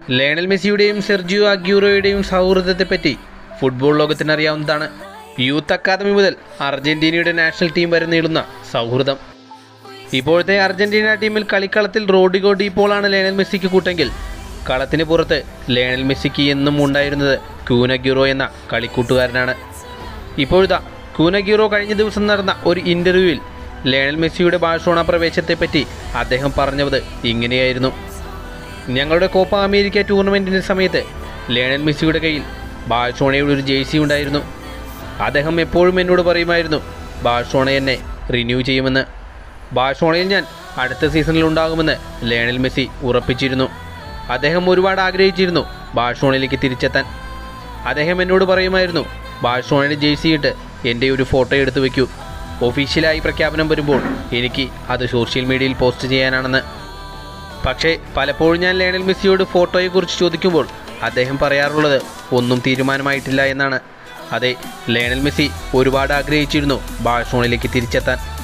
Lionel മെസ്സിയുടെയും Sergio അഗ്യൂറോയുടെയും സൗഹൃദത്തെപ്പറ്റി ഫുട്ബോൾ ലോകത്തിനറിയാവുന്നതാണ് യൂത്ത് അക്കാദമി മുതൽ അർജന്റീനയുടെ നാഷണൽ ടീം വരെ നീളുന്ന സൗഹൃദം ഇപ്പോഴത്തെ അർജന്റീന ടീമിൽ കളിക്കളത്തിൽ റോഡിഗോ ഡീപ്പോളാണ് ലയണൽ മെസ്സിക്ക് കൂട്ടെങ്കിൽ കളത്തിന് പുറത്ത് ലയണൽ മെസ്സിക്ക് എന്നും ഉണ്ടായിരുന്നത് ക്യൂനഗ്യൂറോ എന്ന കളിക്കൂട്ടുകാരനാണ് ഇപ്പോഴത്തെ ക്യൂനഗ്യൂറോ കഴിഞ്ഞ ദിവസം നടന്ന ഒരു ഇൻ്റർവ്യൂവിൽ ലയണൽ മെസ്സിയുടെ ബാഴ്സോണ പ്രവേശത്തെപ്പറ്റി അദ്ദേഹം പറഞ്ഞത് ഇങ്ങനെയായിരുന്നു ഞങ്ങളുടെ കോപ്പ അമേരിക്ക ടൂർണമെൻറ്റിൻ്റെ സമയത്ത് ലയണൽ മെസ്സിയുടെ കയ്യിൽ ബാഴ്സോണയുടെ ഒരു ജേഴ്സി ഉണ്ടായിരുന്നു അദ്ദേഹം എപ്പോഴും എന്നോട് പറയുമായിരുന്നു ബാഴ്സോണ എന്നെ റിന്യൂ ചെയ്യുമെന്ന് ബാഴ്സോണയിൽ ഞാൻ അടുത്ത സീസണിൽ ഉണ്ടാകുമെന്ന് ലയണൽ മെസ്സി ഉറപ്പിച്ചിരുന്നു അദ്ദേഹം ഒരുപാട് ആഗ്രഹിച്ചിരുന്നു ബാഴ്സോണയിലേക്ക് തിരിച്ചെത്താൻ അദ്ദേഹം എന്നോട് പറയുമായിരുന്നു ബാഴ്സോണയുടെ ജേഴ്സി ഇട്ട് എൻ്റെ ഒരു ഫോട്ടോ എടുത്തു വെക്കൂ ഒഫീഷ്യലായി പ്രഖ്യാപനം വരുമ്പോൾ എനിക്ക് അത് സോഷ്യൽ മീഡിയയിൽ പോസ്റ്റ് ചെയ്യാനാണെന്ന് പക്ഷേ പലപ്പോഴും ഞാൻ ലയണൽ മെസ്സിയോട് ഫോട്ടോയെക്കുറിച്ച് ചോദിക്കുമ്പോൾ അദ്ദേഹം പറയാറുള്ളത് ഒന്നും തീരുമാനമായിട്ടില്ല എന്നാണ് അതെ ലയണൽ മെസ്സി ഒരുപാട് ആഗ്രഹിച്ചിരുന്നു ബാഴ്സോണയിലേക്ക് തിരിച്ചെത്താൻ